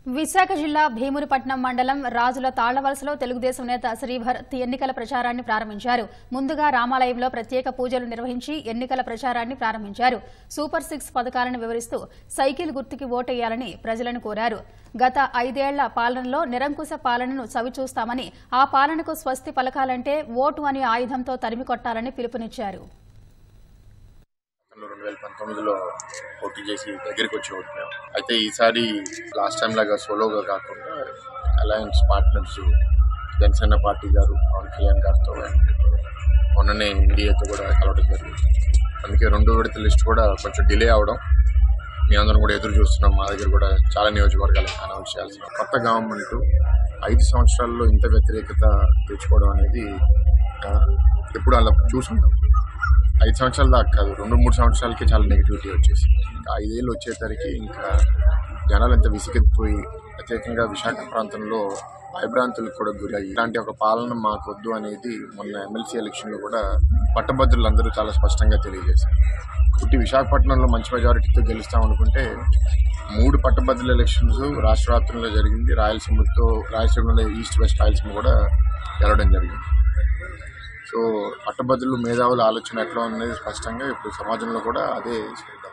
విశాఖ జిల్లా భీమునిపట్నం మండలం రాజుల తాళ్లవలసలో తెలుగుదేశం నేత శ్రీభరత్ ఎన్నికల ప్రచారాన్ని ప్రారంభించారు ముందుగా రామాలయంలో ప్రత్యేక పూజలు నిర్వహించి ఎన్నికల ప్రచారాన్ని ప్రారంభించారు సూపర్ సిక్స్ పథకాలను వివరిస్తూ సైకిల్ గుర్తుకి ఓటేయాలని ప్రజలను కోరారు గత ఐదేళ్ల పాలనలో నిరంకుశ పాలనను చవిచూస్తామని ఆ పాలనకు స్వస్తి పలకాలంటే ఓటు అనే ఆయుధంతో తరిమి కొట్టాలని పిలుపునిచ్చారు గతంలో రెండు వేల పంతొమ్మిదిలో పోటీ చేసి దగ్గరికి వచ్చి ఓడిపోయాం అయితే ఈసారి లాస్ట్ టైం లాగా సోలోగా కాకుండా అలయన్స్ పార్ట్నర్స్ జనసేన పార్టీ గారు పవన్ కళ్యాణ్ గారితో and మొన్ననే ఎన్డీఏతో కూడా కలవడం జరిగింది అందుకే రెండు విడత లిస్ట్ కూడా కొంచెం డిలే అవడం మీ అందరం కూడా ఎదురు చూస్తున్నాం మా దగ్గర కూడా చాలా నియోజకవర్గాలు అనౌన్స్ చేయాల్సిన కొత్త గవర్నమెంట్ ఐదు సంవత్సరాల్లో ఇంత వ్యతిరేకత తెచ్చుకోవడం అనేది ఆ, ఎప్పుడు అలా చూసుంటాం ఐదు సంవత్సరాల దాకా కాదు రెండు మూడు సంవత్సరాలకి చాలా నెగిటివిటీ వచ్చేసి ఇంకా ఐదేళ్ళు వచ్చేసరికి ఇంకా జనాలు ఎంత విసిగెత్తిపోయి ప్రత్యేకంగా విశాఖ ప్రాంతంలో భయభ్రాంతులకు కూడా గురయ్యి ఇలాంటి ఒక పాలన మాకు వద్దు అనేది మొన్న ఎమ్మెల్సీ ఎలక్షన్లో కూడా పట్టభద్రులందరూ చాలా స్పష్టంగా తెలియజేశారు పుట్టి విశాఖపట్నంలో మంచి మెజారిటీతో గెలుస్తాం అనుకుంటే మూడు పట్టభద్రుల ఎలక్షన్స్ రాష్ట్ర వ్యాప్తంలో జరిగింది రాయలసీమతో రాయలసీమలో ఈస్ట్ వెస్ట్ రాయలసీమ కూడా గెలవడం జరిగింది సో పట్టభద్రులు మేధావుల ఆలోచన ఎట్లా ఉన్నది స్పష్టంగా ఇప్పుడు సమాజంలో కూడా అదే